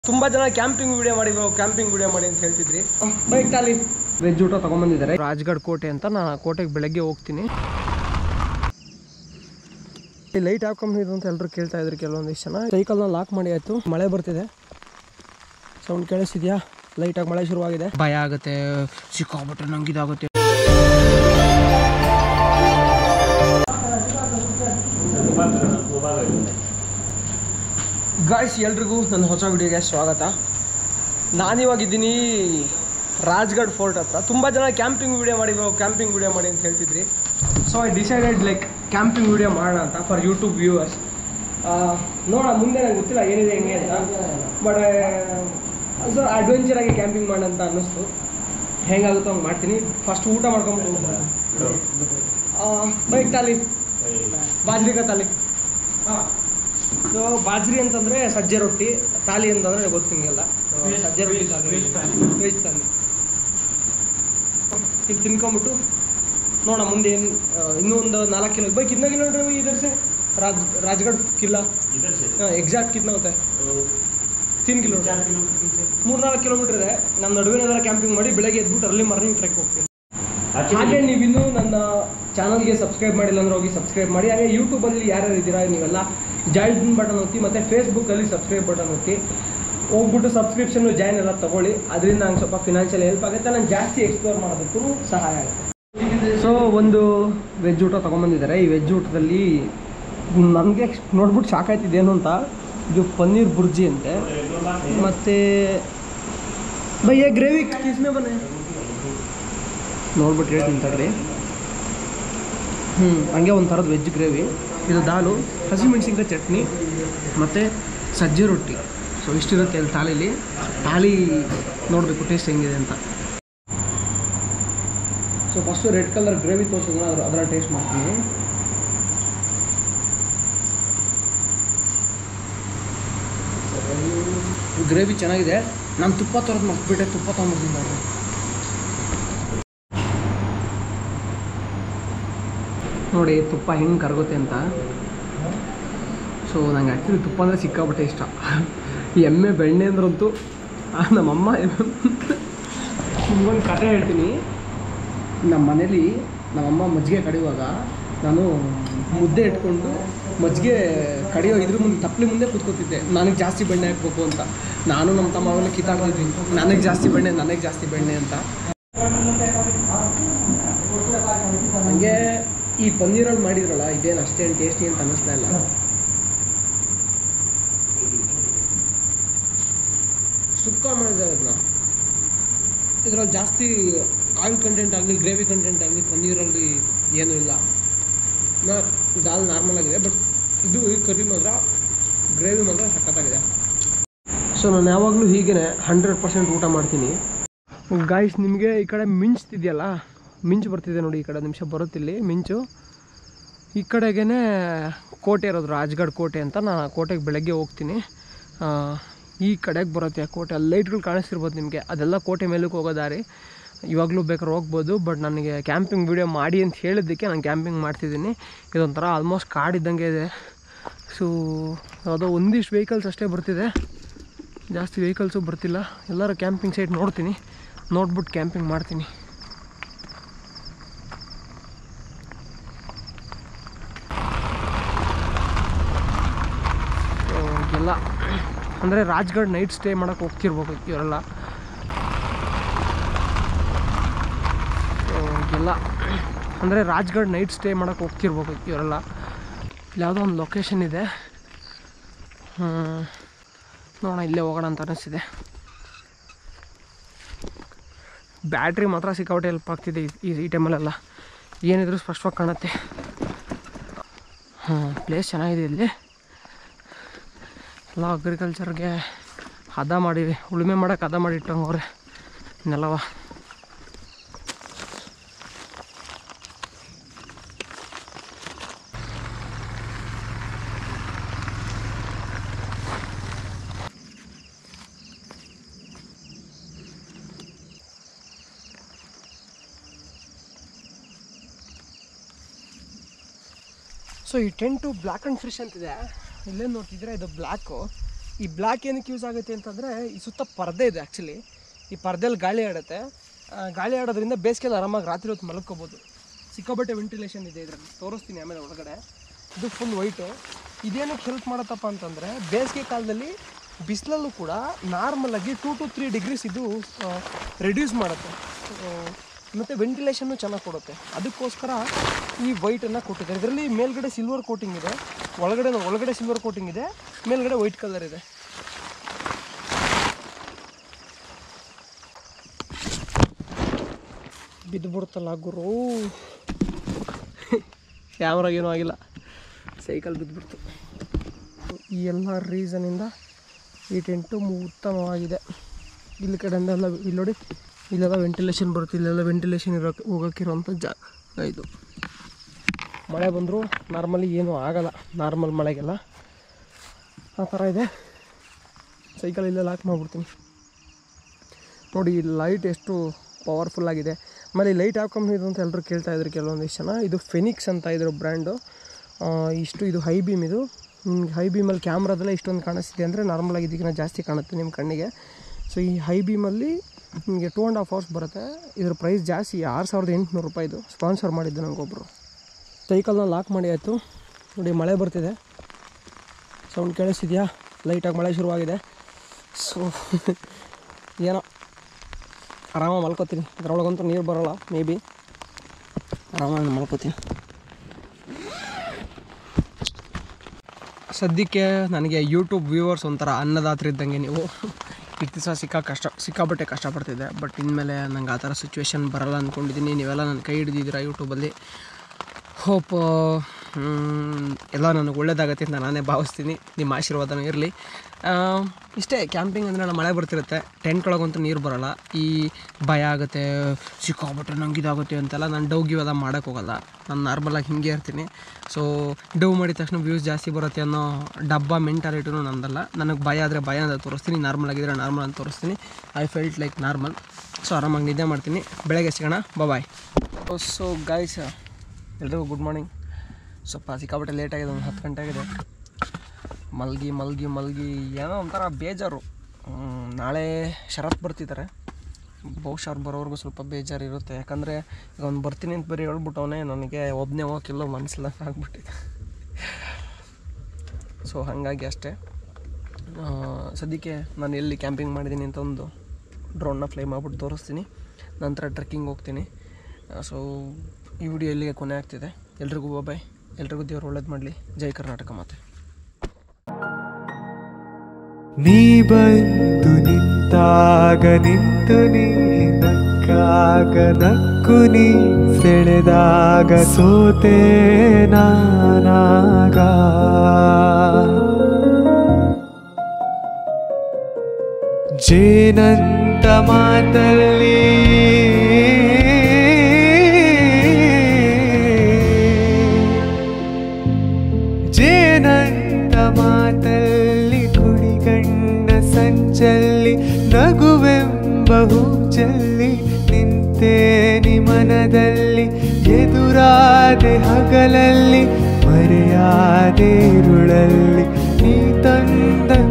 ತುಂಬಾ ಜನ camping video ಮಾಡಿ ಕ್ಯಾಂಪಿಂಗ್ ವಿಡಿಯೋ ಮಾಡಿ ಅಂತ ಹೇಳ್ತಿದ್ರಿ ಬೈಕ್ ತಾಲಿ ವೆಜ್ ಊಟ ತಗೊಂಬಂದಿದ್ದಾರೆ ರಾಜ್ಗಢ್ ಕೋಟೆ ಅಂತ ನಾನು ಆ ಕೋಟೆಗೆ ಬೆಳಗ್ಗೆ ಹೋಗ್ತೀನಿ ಈ ಲೈಟ್ ಯಾವ ಕಂಪ್ನಿ ಇದು ಅಂತ ಎಲ್ಲರೂ ಕೇಳ್ತಾ ಇದ್ರು ಕೆಲವೊಂದಿಷ್ಟು ಜನ ಸೈಕಲ್ನ ಲಾಕ್ ಮಾಡಿ ಆಯ್ತು ಮಳೆ ಬರ್ತಿದೆ ಸೌಂಡ್ ಕೇಳಿಸ್ತಿದ್ಯಾ ಲೈಟಾಗಿ ಮಳೆ ಶುರುವಾಗಿದೆ ಭಯ ಆಗುತ್ತೆ ಸಿಕ್ಕಾಬಿಟ್ರೆ ನಂಗೆ ಇದಾಗುತ್ತೆ ಗಾಯ್ಸ್ ಎಲ್ರಿಗೂ ನನ್ನ ಹೊಸ ವಿಡಿಯೋಗೆ ಸ್ವಾಗತ ನಾನಿವಾಗಿದ್ದೀನಿ ರಾಜ್ಗಢ್ ಫೋರ್ಟ್ ಹತ್ರ ತುಂಬ ಜನ ಕ್ಯಾಂಪಿಂಗ್ ವಿಡಿಯೋ ಮಾಡಿ ಕ್ಯಾಂಪಿಂಗ್ ವಿಡಿಯೋ ಮಾಡಿ ಅಂತ ಹೇಳ್ತಿದ್ರಿ so I decided like camping video ಮಾಡೋಣ ಅಂತ ಫಾರ್ ಯೂಟ್ಯೂಬ್ ವ್ಯೂವರ್ಸ್ ನೋಡೋಣ ಮುಂದೆ ನಂಗೆ ಗೊತ್ತಿಲ್ಲ ಏನಿದೆ ಹೆಂಗೆ ಅಂತ ಬಟ್ ಸೊ ಅಡ್ವೆಂಚರ್ ಆಗಿ ಕ್ಯಾಂಪಿಂಗ್ ಮಾಡೋಣ ಅಂತ ಅನ್ನಿಸ್ತು ಹೆಂಗಾಗುತ್ತೋ ಹಂಗೆ ಮಾಡ್ತೀನಿ ಫಸ್ಟ್ ಊಟ ಮಾಡ್ಕೊಂಬಿಟ್ಟು ಬೈಕ್ ತಾಲಿ ಬಾಜ್ರಿಕ ತಾಲಿ ಹಾಂ ಸೊ ಬಾಜ್ರಿ ಅಂತಂದ್ರೆ ಸಜ್ಜೆ ರೊಟ್ಟಿ ತಾಲಿ ಅಂತಂದ್ರೆ ಗೊತ್ತು ನಿಮಗೆಲ್ಲ ಸಜ್ಜೆ ರೊಟ್ಟಿ ತಾಲಿ ವೆಜ್ ತಾಲಿ ಈಗ ತಿನ್ಕೊಂಬಿಟ್ಟು ನೋಡೋಣ ಮುಂದೆ ಏನು ಇನ್ನೂ ಒಂದು ನಾಲ್ಕು ಕಿಲೋ ಬೈ कितना किलोमीटर है इधर से राज राजगढ़ किला इधर से एग्जैक्ट कितना होता है तीन किलोमीटर चार किलोमीटर पीछे ಮೂರ್ನಾಲ್ಕು ಕಿಲೋಮೀಟರ್ ಇದೆ ನಮ್ಮ ನಡುವಿನ ಕ್ಯಾಂಪಿಂಗ್ ಮಾಡಿ ಬೆಳಗ್ಗೆ ಎದ್ಬಿಟ್ಟು ಅರ್ಲಿ ಮಾರ್ನಿಂಗ್ ಟ್ರೆಕ್ ಹೋಗ್ತೀನಿ ಹಾಗೆ ಹಾಗೆ ನೀವಿನ್ನೂ ನನ್ನ ಚಾನಲ್ಗೆ ಸಬ್ಸ್ಕ್ರೈಬ್ ಮಾಡಿಲ್ಲ ಅಂದ್ರೆ ಹೋಗಿ ಸಬ್ಸ್ಕ್ರೈಬ್ ಮಾಡಿ ಹಾಗೆ ಯೂಟ್ಯೂಬಲ್ಲಿ ಯಾರ್ಯಾರು ಇದ್ದೀರಾ ನೀವೆಲ್ಲ ಜಾಯಿನ್ ಬಟನ್ ಒತ್ತಿ ಮತ್ತು ಫೇಸ್ಬುಕ್ಕಲ್ಲಿ ಸಬ್ಸ್ಕ್ರೈಬ್ ಬಟನ್ ಒತ್ತಿ ಹೋಗ್ಬಿಟ್ಟು ಸಬ್ಸ್ಕ್ರಿಪ್ಷನ್ ಜಾಯ್ನ್ ಎಲ್ಲ ತಗೊಳ್ಳಿ ಅದರಿಂದ ನಂಗೆ ಸ್ವಲ್ಪ ಫಿನಾನ್ಷಿಯಲ್ ಹೆಲ್ಪ್ ಆಗುತ್ತೆ ನಾನು ಜಾಸ್ತಿ ಎಕ್ಸ್ಪ್ಲೋರ್ ಮಾಡೋದಕ್ಕೂ ಸಹಾಯ ಆಗುತ್ತೆ ಸೊ ಒಂದು ವೆಜ್ ಊಟ ತೊಗೊಂಬಂದಿದ್ದಾರೆ ಈ ವೆಜ್ ಊಟದಲ್ಲಿ ನನಗೆ ನೋಡ್ಬಿಟ್ಟು ಶಾಕ್ ಆಯ್ತಿದೆ ಏನು ಅಂತ ಇದು ಪನ್ನೀರ್ ಬುರ್ಜಿ ಅಂತೆ ಮತ್ತು ಭಯ್ಯ ಗ್ರೇವಿ ಕಿಸ್ಮೆ ಬನ್ನಿ ನೋಡ್ಬಿಟ್ಟು ಹೇಳ್ತೀನಿ ತಡ್ರಿ ಹ್ಞೂ ಹಂಗೆ ಒಂದು ಥರದ ವೆಜ್ ಗ್ರೇವಿ ಇದು ದಾಲು ಹಸಿಮೆಣ್ಸಿನ್ಕಾಯಿ ಚಟ್ನಿ ಮತ್ತು ಸಜ್ಜೆ ರೊಟ್ಟಿ ಸೊ ಇಷ್ಟಿರುತ್ತೆ ಅಲ್ಲಿ ತಾಲಿಲಿ ತಾಲಿ ನೋಡಬೇಕು ಟೇಸ್ಟ್ ಹೆಂಗಿದೆ ಅಂತ so first red colour gravy ತೋರಿಸಿದ್ರೆ ಅದ್ರ ಅದರ ಟೇಸ್ಟ್ ಮಾಡ್ತೀನಿ ಗ್ರೇವಿ ಚೆನ್ನಾಗಿದೆ ನಾನು ತುಪ್ಪ ತೊರೆದು ಮರ್ತ್ಬಿಟ್ಟೆ ತುಪ್ಪ ತೊಗೊಂಡ್ಬಿಡ್ತೀನಿ ನೋಡ್ರಿ ನೋಡಿ ತುಪ್ಪ ಹೆಂಗೆ ಕರಗುತ್ತೆ ಅಂತ ಸೊ ನಂಗೆ ಆ್ಯಕ್ಚುಲಿ ತುಪ್ಪ ಅಂದರೆ ಸಿಕ್ಕಾಬಿಟ್ಟೆ ಇಷ್ಟ ಈ ಎಮ್ಮೆ ಬೆಣ್ಣೆ ಅಂದ್ರಂತೂ ಆ, ನಮ್ಮಮ್ಮ ನಿಮ್ಗೊಂದು ಕತೆ ಹೇಳ್ತೀನಿ ನಮ್ಮ ಮನೇಲಿ ನಮ್ಮಮ್ಮ ಮಜ್ಜಿಗೆ ಕಡಿಯುವಾಗ ನಾನು ಮುದ್ದೆ ಇಟ್ಕೊಂಡು ಮಜ್ಜಿಗೆ ಕಡಿಯೋ ಇದ್ರ ಮುಂದೆ ತಪ್ಪಲಿ ಮುಂದೆ ಕೂತ್ಕೋತಿದ್ದೆ ನನಗೆ ಜಾಸ್ತಿ ಬೆಣ್ಣೆ ಹಾಕ್ಬೇಕು ಅಂತ ನಾನು ನಮ್ಮ ತಮ್ಮ ಅವೆಲ್ಲ ಕಿತ್ತಾಡ್ತಿದ್ವಿ ನನಗೆ ಜಾಸ್ತಿ ಬೆಣ್ಣೆ ನನಗೆ ಜಾಸ್ತಿ ಬೆಣ್ಣೆ ಅಂತ ಹಂಗೆ ಈ ಪನ್ನೀರಲ್ಲಿ ಮಾಡಿದ್ರಲ್ಲ ಇದೇನು ಅಷ್ಟೇನು ಟೇಸ್ಟಿ ಅಂತ ಅನ್ನಿಸ್ತಾ ಇಲ್ಲ ಸುಕ್ಕ ಮಾಡಿದ್ದಾರೆ ಅದನ್ನ ಇದರಲ್ಲಿ ಜಾಸ್ತಿ ಆಯಿಲ್ ಕಂಟೆಂಟ್ ಆಗಲಿ ಗ್ರೇವಿ ಕಂಟೆಂಟ್ ಆಗಲಿ ಪನ್ನೀರಲ್ಲಿ ಏನೂ ಇಲ್ಲ ನ- ದಾಲ್ ನಾರ್ಮಲ್ ಆಗಿದೆ ಬಟ್ ಇದು ಈ ಕರಿ ಮಾತ್ರ ಗ್ರೇವಿ ಮಾತ್ರ ಸಖತ್ತಾಗಿದೆ ಸೊ ನಾನು ಯಾವಾಗಲೂ ಹೀಗೇ ಹಂಡ್ರೆಡ್ ಪರ್ಸೆಂಟ್ ಊಟ ಮಾಡ್ತೀನಿ ಗಾಯ್ಸ್ ನಿಮಗೆ ಈ ಕಡೆ ಮಿಂಚ್ತಿದೆಯಲ್ಲ ಮಿಂಚು ಬರ್ತಿದೆ ನೋಡಿ ಈ ಕಡೆ ನಿಮಿಷ ಬರುತ್ತಿಲ್ಲಿ ಮಿಂಚು ಈ ಕಡೆಗೇ ಕೋಟೆ ಇರೋದು ರಾಜ್ಗಢ್ ಕೋಟೆ ಅಂತ ನಾನು ಆ ಕೋಟೆಗೆ ಬೆಳಗ್ಗೆ ಹೋಗ್ತೀನಿ ಆ, ಈ ಕಡೆಗೆ ಬರುತ್ತೆ ಆ ಕೋಟೆ ಅಲ್ಲಿ ಲೈಟ್ಗಳು ಕಾಣಿಸ್ತಿರ್ಬೋದು ನಿಮಗೆ ಅದೆಲ್ಲ ಕೋಟೆ ಮೇಲಕ್ಕೆ ಹೋಗೋ ದಾರಿ ಇವಾಗಲೂ ಬೇಕಾದ್ರೆ ಹೋಗ್ಬೋದು ಬಟ್ ನನಗೆ ಕ್ಯಾಂಪಿಂಗ್ ವಿಡಿಯೋ ಮಾಡಿ ಅಂತ ಹೇಳಿದ್ದಕ್ಕೆ ನಾನು ಕ್ಯಾಂಪಿಂಗ್ ಮಾಡ್ತಿದ್ದೀನಿ ಇದೊಂಥರ ಆಲ್ಮೋಸ್ಟ್ ಕಾಡಿದ್ದಂಗೆ ಇದೆ ಸೊ ಯಾವುದೋ ಒಂದಿಷ್ಟು ವೆಹಿಕಲ್ಸ್ ಅಷ್ಟೇ ಬರ್ತಿದೆ ಜಾಸ್ತಿ ವೆಹಿಕಲ್ಸು ಬರ್ತಿಲ್ಲ ಎಲ್ಲರೂ ಕ್ಯಾಂಪಿಂಗ್ ಸೈಟ್ ನೋಡ್ತೀನಿ ನೋಡ್ಬಿಟ್ಟು ಕ್ಯಾಂಪಿಂಗ್ ಮಾಡ್ತೀನಿ ಸೊ ಎಲ್ಲ ಅಂದರೆ ರಾಜ್ಗಢ್ ನೈಟ್ ಸ್ಟೇ ಮಾಡೋಕ್ಕೆ ಹೋಗ್ತಿರ್ಬೇಕು ಇವರೆಲ್ಲ ಸೊ ಎಲ್ಲ ಅಂದರೆ ರಾಜ್ಗಢ್ ನೈಟ್ ಸ್ಟೇ ಮಾಡೋಕ್ಕೆ ಹೋಗ್ತಿರ್ಬೇಕು ಇವರೆಲ್ಲ ಇಲ್ಲಿ ಯಾವುದೋ ಒಂದು ಲೊಕೇಶನ್ ಇದೆ ಹ್ಮ್. ನೋಡೋಣ ಇಲ್ಲೇ ಹೋಗೋಣ ಅಂತ ಅನ್ನಿಸ್ತಿದೆ ಬ್ಯಾಟ್ರಿ ಮಾತ್ರ ಸಿಕ್ಕಾಪಟ್ಟೆ ಹೆಲ್ಪ್ ಆಗ್ತಿದೆ ಈ- ಈ ಈ ಟೈಮಲ್ಲೆಲ್ಲ ಏನಿದ್ರು ಸ್ಪಷ್ಟವಾಗಿ ಕಾಣುತ್ತೆ ಹಾಂ ಪ್ಲೇಸ್ ಚೆನ್ನಾಗಿದೆ ಇಲ್ಲಿ ಎಲ್ಲ ಅಗ್ರಿಕಲ್ಚರ್ಗೆ ಹದ ಮಾಡಿ ಉಳುಮೆ ಮಾಡೋಕೆ ಹದ ಮಾಡಿ ಇಟ್ಟಂಗವ್ರೆ ನೆಲವ ಸೊ ಈ ಟೆಂಟು ಬ್ಲ್ಯಾಕ್ ಆ್ಯಂಡ್ ಫಿಶ್ ಅಂತಿದೆ ಇಲ್ಲೇ ನೋಡ್ತಿದ್ರೆ ಇದು ಬ್ಲ್ಯಾಕು ಈ ಬ್ಲ್ಯಾಕ್ ಏನಕ್ಕೆ ಯೂಸ್ ಆಗುತ್ತೆ ಅಂತಂದರೆ ಈ ಸುತ್ತ ಪರ್ದೆ ಇದೆ ಆ್ಯಕ್ಚುಲಿ ಈ ಪರ್ದೆಯಲ್ಲಿ ಗಾಳಿ ಆಡುತ್ತೆ ಆ, ಗಾಳಿ ಆಡೋದ್ರಿಂದ ಬೇಸಿಗೆಲ್ಲ ಆರಾಮಾಗಿ ರಾತ್ರಿ ಹೊತ್ತು ಮಲ್ಕೋಬೋದು ಸಿಕ್ಕಾಬಟ್ಟೆ ವೆಂಟಿಲೇಷನ್ ಇದೆ ಇದರಲ್ಲಿ ತೋರಿಸ್ತೀನಿ ಆಮೇಲೆ ಒಳಗಡೆ ಇದು ಫುಲ್ ವೈಟು ಇದೇನಕ್ಕೆ ಹೆಲ್ಪ್ ಮಾಡತ್ತಪ್ಪ ಅಂತಂದರೆ ಬೇಸಿಗೆ ಕಾಲದಲ್ಲಿ ಬಿಸಿಲಲ್ಲೂ ಕೂಡ ನಾರ್ಮಲಾಗಿ ಟೂ ಟು ತ್ರೀ ಡಿಗ್ರೀಸ್ ಇದು ರೆಡ್ಯೂಸ್ ಮಾಡುತ್ತೆ ಮತ್ತು ವೆಂಟಿಲೇಷನ್ನು ಚೆನ್ನಾಗಿ ಕೊಡುತ್ತೆ ಅದಕ್ಕೋಸ್ಕರ ಈ ವೈಟನ್ನು ಕೊಟ್ಟಿದ್ದಾರೆ ಇದರಲ್ಲಿ ಮೇಲ್ಗಡೆ ಸಿಲ್ವರ್ ಕೋಟಿಂಗ್ ಇದೆ ಒಳಗಡೆ ಒಳಗಡೆ ಸಿಲ್ವರ್ ಕೋಟಿಂಗ್ ಇದೆ ಮೇಲ್ಗಡೆ ವೈಟ್ ಕಲರ್ ಇದೆ ಬಿದ್ದು ಬಿಡುತ್ತಲ್ಲ ಗುರು ಕ್ಯಾಮ್ರಾಗ ಏನೂ ಆಗಿಲ್ಲ ಸೈಕಲ್ ಬಿದ್ದುಬಿಡ್ತು ಈ ಎಲ್ಲ ರೀಸನಿಂದ ಈ ಟೆಂಟು ಉತ್ತಮವಾಗಿದೆ ಇಲ್ಲಿ ಕಡೆಯಿಂದ ಎಲ್ಲ ಇಲ್ಲಿ ನೋಡಿ ಇಲ್ಲೆಲ್ಲ ವೆಂಟಿಲೇಷನ್ ಬರುತ್ತೆ ಇಲ್ಲೆಲ್ಲ ವೆಂಟಿಲೇಷನ್ ಇರೋ ಹೋಗೋಕ್ಕಿರೋಂಥ ಜಾಗ ಇದು ಮಳೆ ಬಂದರೂ ನಾರ್ಮಲಿ ಏನೂ ಆಗಲ್ಲ ನಾರ್ಮಲ್ ಮಳೆಗೆಲ್ಲ ಆ ಥರ ಇದೆ ಸೈಕಲ್ ಇಲ್ಲೇ ಲಾಕ್ ಮಾಡಿಬಿಡ್ತೀನಿ ನೋಡಿ ಈ ಲೈಟ್ ಎಷ್ಟು ಪವರ್ಫುಲ್ ಆಗಿದೆ ಆಮೇಲೆ ಈ ಲೈಟ್ ಯಾವ ಕಂಪ್ನಿದು ಅಂತ ಎಲ್ಲರೂ ಕೇಳ್ತಾ ಇದ್ರು ಕೆಲವೊಂದಿಷ್ಟು ಜನ ಇದು ಫೆನಿಕ್ಸ್ ಅಂತ ಇದ್ರ ಬ್ರ್ಯಾಂಡು ಇಷ್ಟು ಇದು ಹೈ ಬೀಮ್ ಇದು ನಿಮ್ಗೆ ಹೈ ಬೀಮಲ್ಲಿ ಕ್ಯಾಮ್ರಾದಲ್ಲೇ ಇಷ್ಟೊಂದು ಕಾಣಿಸ್ತಿದೆ ಅಂದರೆ ನಾರ್ಮಲಾಗಿ ಇದಕ್ಕಿಂತ ಜಾಸ್ತಿ ಕಾಣುತ್ತೆ ನಿಮ್ಮ ಕಣ್ಣಿಗೆ ಸೊ ಈ ಹೈ ಬೀಮಲ್ಲಿ ನಿಮಗೆ ಟೂ ಆ್ಯಂಡ್ ಹಾಫ್ ಅವರ್ಸ್ ಬರುತ್ತೆ ಇದ್ರ ಪ್ರೈಸ್ ಜಾಸ್ತಿ ಆರು ಸಾವಿರದ ಎಂಟುನೂರು ರೂಪಾಯಿದು ಸ್ಪಾನ್ಸರ್ ಮಾಡಿದ್ದು ನನಗೊಬ್ಬರು ಸೈಕಲ್ನ ಲಾಕ್ ಮಾಡಿ ಆಯಿತು ನೋಡಿ ಮಳೆ ಬರ್ತಿದೆ ಸೌಂಡ್ ಕೇಳಿಸ್ತಿದೆಯಾ ಲೈಟಾಗಿ ಮಳೆ ಶುರುವಾಗಿದೆ ಸೊ ಏನೋ ಆರಾಮಾಗಿ ಮಲ್ಕೋತೀನಿ ಅದರೊಳಗಂತೂ ನೀರು ಬರೋಲ್ಲ ಮೇ ಬಿ ಆರಾಮಾಗಿ ಮಲ್ಕೋತೀನಿ ಸದ್ಯಕ್ಕೆ ನನಗೆ ಯೂಟ್ಯೂಬ್ ವ್ಯೂವರ್ಸ್ ಒಂಥರ ಅನ್ನದಾತ್ರ ಇದ್ದಂಗೆ ನೀವು ಇಷ್ಟು ದಿವಸ ಸಿಕ್ಕಾ ಕಷ್ಟ ಸಿಕ್ಕಾಪಟ್ಟೆ ಕಷ್ಟಪಡ್ತಿದ್ದೆ ಬಟ್ ಇನ್ಮೇಲೆ ನಂಗೆ ಆ ಥರ ಸಿಚುವೇಶನ್ ಬರಲ್ಲ ಅಂದ್ಕೊಂಡಿದ್ದೀನಿ ನೀವೆಲ್ಲ ನನ್ನ ಕೈ ಹಿಡಿದಿದ್ದೀರಾ ಯೂಟ್ಯೂಬಲ್ಲಿ ಹೋಪ್ ಎಲ್ಲ ನನಗೆ ಒಳ್ಳೇದಾಗತ್ತೆ ಅಂತ ನಾನೇ ಭಾವಿಸ್ತೀನಿ ನಿಮ್ಮ ಆಶೀರ್ವಾದನೂ ಇರಲಿ ಇಷ್ಟೇ ಕ್ಯಾಂಪಿಂಗ್ ಅಂದರೆ ಮಳೆ ಬರ್ತಿರುತ್ತೆ ಟೆಂಟ್ ಒಳಗಂತೂ ನೀರು ಬರೋಲ್ಲ ಈ ಭಯ ಆಗುತ್ತೆ ಸಿಕ್ಕಾಬಿಟ್ರೆ ನಂಗೆ ಇದಾಗುತ್ತೆ ಅಂತೆಲ್ಲ ನಾನು ಡವ್ ಗಿವ್ ಎಲ್ಲ ಮಾಡೋಕ್ಕೆ ಹೋಗಲ್ಲ ನಾನು ನಾರ್ಮಲಾಗಿ ಹಿಂಗೆ ಇರ್ತೀನಿ ಸೊ ಡವ್ ಮಾಡಿದ ತಕ್ಷಣ ವ್ಯೂಸ್ ಜಾಸ್ತಿ ಬರುತ್ತೆ ಅನ್ನೋ ಡಬ್ಬ ಮೆಂಟಾಲಿಟಿನೂ ನಂದಲ್ಲ ನನಗೆ ಭಯ ಆದರೆ ಭಯ ಅಂತ ತೋರಿಸ್ತೀನಿ ನಾರ್ಮಲ್ ಆಗಿದ್ರೆ ನಾರ್ಮಲ್ ಅಂತ ತೋರಿಸ್ತೀನಿ I felt like normal so ಆರಾಮಾಗಿ ನಿದ್ದೆ ಮಾಡ್ತೀನಿ ಬೆಳಗ್ಗೆ ಸಿಗೋಣ ಬಾಯ್ ಸೊ ಗಾಯ್ಸ್ ಎಲ್ರಿಗೂ ಗುಡ್ ಮಾರ್ನಿಂಗ್ ಸ್ವಲ್ಪ ಸಿಕ್ಕಾಪಟ್ಟೆ ಲೇಟ್ ಆಗಿದೆ ಒಂದು ಹತ್ತು ಗಂಟೆ ಆಗಿದೆ ಮಲ್ಗಿ ಮಲ್ಗಿ ಮಲ್ಗಿ ಏನೋ ಒಂಥರ ಬೇಜಾರು ಹ್ಮ್, ನಾಳೆ ಶರತ್ ಬರ್ತಿದ್ದಾರೆ ಬಹುಶಃ ಅವ್ರು ಬರೋವರೆಗೂ ಸ್ವಲ್ಪ ಬೇಜಾರು ಇರುತ್ತೆ ಯಾಕಂದರೆ ಈಗ ಅವ್ನು ಬರ್ತೀನಿ ಅಂತ ಬರೀ ಹೇಳ್ಬಿಟ್ಟವನೇ ನನಗೆ ಒಬ್ಬನೇ ಹೋಗೋಕ್ಕಿಲ್ಲೋ ಮನಸ್ಸಿಲ್ಲ ಆಗ್ಬಿಟ್ಟಿದೆ ಸೊ ಹಾಗಾಗಿ ಅಷ್ಟೇ ಆ, ಸದ್ಯಕ್ಕೆ ನಾನು ಎಲ್ಲಿ ಕ್ಯಾಂಪಿಂಗ್ ಮಾಡಿದ್ದೀನಿ ಅಂತ ಒಂದು ಡ್ರೋನ್ನ ಫ್ಲೈ ಮಾಡ್ಬಿಟ್ಟು ತೋರಿಸ್ತೀನಿ ನಂತರ ಟ್ರೆಕ್ಕಿಂಗ್ ಹೋಗ್ತೀನಿ ಸೊ ಈ ವಿಡಿಯೋ ಇಲ್ಲಿಗೆ ಕೊನೆ ಆಗ್ತಿದೆ ಎಲ್ರಿಗೂ ಬಾಯ್ ಎಲ್ರಿಗೂ ದೇವ್ರು ಒಳ್ಳೇದು ಮಾಡಲಿ ಜೈ ಕರ್ನಾಟಕ ಮಾತೆ ನೀ ಬಂದು ನಿಂತಾಗ ನಿಂತು ನೀ ನಕ್ಕಾಗ ನಕ್ಕು ನೀ ಸೆಳೆದಾಗ ಸೋತೆ ನಾನಾಗ ಜೇನಂತ ಮಾತಲ್ಲಿ ಜೇನಂತ ಮಾತಲ್ಲಿ ಕುಡಿಗಣ್ಣ ಸಂಚಲ್ಲಿ ನಗುವೆಂಬ ಹೂಚಲ್ಲಿ ನಿಂತೇನಿ ಮನದಲ್ಲಿ ಎದುರಾದೆ ಹಗಲಲ್ಲಿ ಮರೆಯಾದೆ ಇರುಳಲ್ಲಿ ನೀ ತಂದ